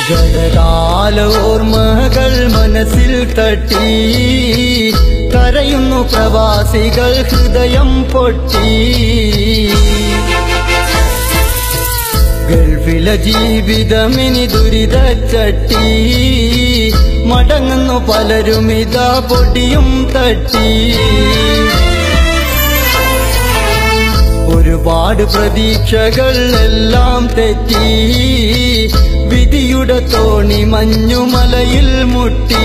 ജഡകാല ഓർമ്മകൾ മനസ്സിൽ തട്ടി കരയുന്നു പ്രവാസികൾ ഹൃദയം പൊട്ടി ഗൾഫിലെ ജീവിതമിനി ദുരിത ചട്ടി മടങ്ങുന്നു പലരും ഇതാ പൊടിയും തട്ടി ഒരുപാട് പ്രതീക്ഷകൾ എല്ലാം തെറ്റി വിധിയുടെ തോണി മഞ്ഞുമലയിൽ മുട്ടി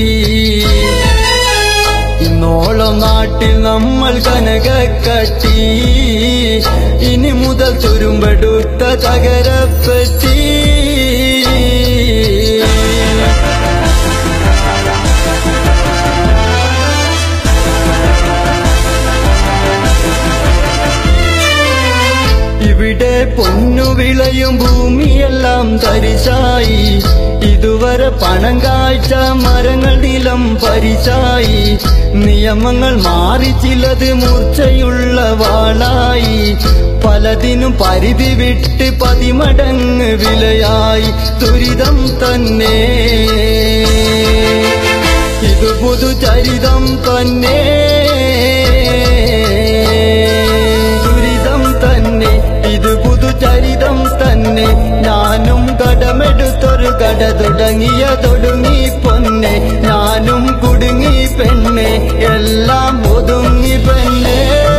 ഇന്നോളം നാട്ടിൽ നമ്മൾ കനകക്കട്ടി ഇനി മുതൽ തുരുമ്പെടുത്ത തകരപ്പെട്ടി ഇവിടെ പൊന്നു വിളയും ഭൂമിയെല്ലാം തരിശായി ഇതുവരെ പണം കാഴ്ച മരങ്ങൾ നിലം പരിശായി നിയമങ്ങൾ മാറി ചിലത് മൂർച്ചയുള്ള വാളായി പലതിനും പരിധി വിട്ട് പതിമടങ്ങ് വിലയായി ദുരിതം തന്നെ ഇത് പുതുചരിതം തന്നെ ദുരിതം തന്നെ ഇത് പുതുചരിതം തന്നെ ഞാനും കടമെടുത്തൊരു കട തുടങ്ങിയ തൊടുങ്ങി പൊന്നെ ഞാനും കുടുങ്ങി പെണ്ണെ എല്ലാം ഒതുങ്ങി പെണ്ണേ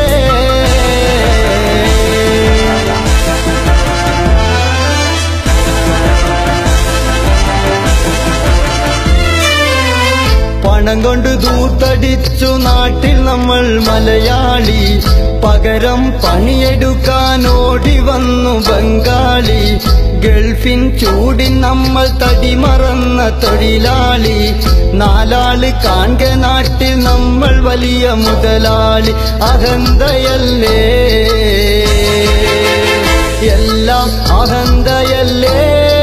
പണം കൊണ്ട് ദൂർത്തടിച്ചു നാട്ടിൽ നമ്മൾ മലയാളി പകരം പണിയെടുക്കാൻ ഓടി വന്നു ബംഗാളി ഗൾഫിൻ ചൂടിൻ നമ്മൾ തടിമറന്ന തൊഴിലാളി നാലാള് കാൺക നാട്ടിൽ നമ്മൾ വലിയ മുതലാളി അഹന്തയല്ലേ എല്ലാം അഹന്തയല്ലേ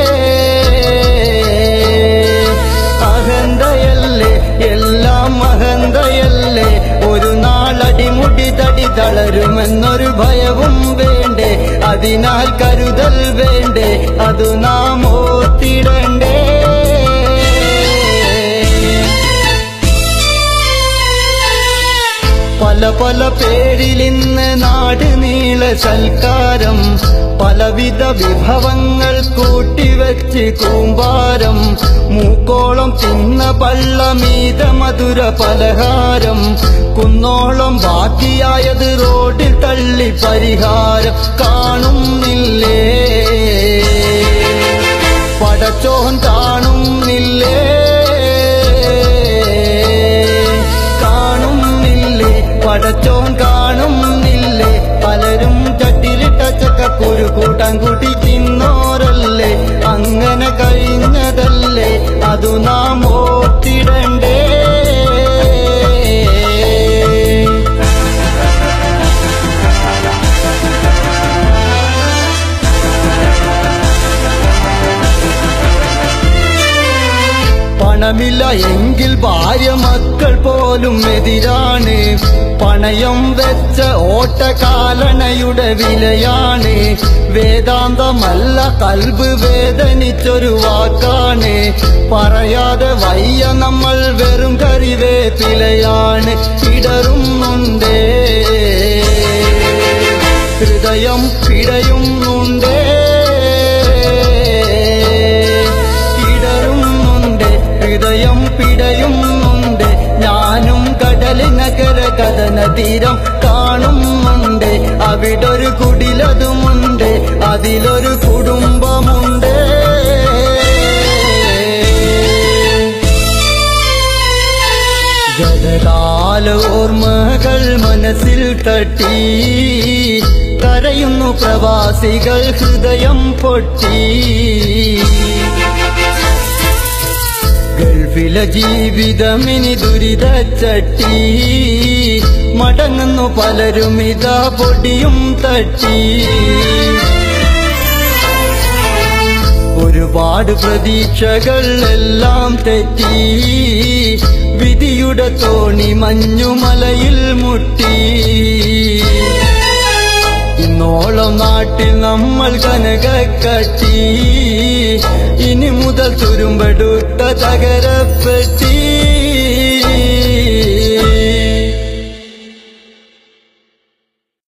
അഹന്തയല്ലേ എല്ലാം അഹന്തയല്ലേ ഒരു നാളടിമുടി തടി തളരുമെന്നൊരു ഭയവും വേണ്ടേ അതിനാൽ കരുതൽ വേണ്ടേ അതു നാം ഓർത്തിടണ്ടേ പല പല പേരിൽ ഇന്ന് നാട് നീള സൽക്കാരം പലവിധ വിഭവങ്ങൾ കൂട്ടിവെച്ച് കൂമ്പാരം മൂക്കോളം തിന്ന പള്ളമീത മധുര പലഹാരം കുന്നോളം ബാക്കിയായത് റോഡിൽ തള്ളി പരിഹാരം കാണുന്നില്ലേ പടച്ചോൻ കാണുന്നില്ലേ കാണുന്നില്ലേ പടച്ചോൻ കാണുന്നില്ലേ പലരും ചട്ടിലിട്ട ചക്കക്കുരു കൂട്ടാൻ കൂട്ടി തിന്നോരല്ലേ അങ്ങനെ കഴിഞ്ഞതല്ലേ അതു നാം ഓർത്തിടണ്ടേ പണമില്ല എങ്കിൽ ഭാര്യ മക്കൾ പോലും എതിരാണ് പണയം വെച്ച ഓട്ടകാലണയുടെ വിലയാണ് വേദാന്തമല്ല കൽബ് വേദനിച്ചൊരു വാക്കാണ് പറയാതെ വയ്യ നമ്മൾ വെറും കറിവേപ്പിലയാണ് ഇടറുന്നുണ്ടേ ഹൃദയം പിടയുന്നുണ്ടേ ഇടറുന്നുണ്ട് ഹൃദയം പിടയുന്നുണ്ട് ഞാനും കടലിനകര കഥന തീരം കാണുന്നുണ്ട് അവിടൊരു കുടിലതുമുണ്ട് അതിലൊരു കുടുംബമുണ്ട് ജഡകാല ഓർമ്മകൾ മനസ്സിൽ തട്ടി കരയുന്നു പ്രവാസികൾ ഹൃദയം പൊട്ടി ഗൾഫിലെ ജീവിതമിനി ദുരിത ചട്ടി മടങ്ങുന്നു പലരും ഇതാ പൊടിയും തട്ടി ഒരുപാട് പ്രതീക്ഷകൾ എല്ലാം തെറ്റി വിധിയുടെ തോണി മഞ്ഞുമലയിൽ മുട്ടി കുന്നോളം നാട്ടിൽ നമ്മൾ കനകക്കട്ടി ഇനി മുതൽ തുരുമ്പെടുത്ത തകരപ്പെട്ടി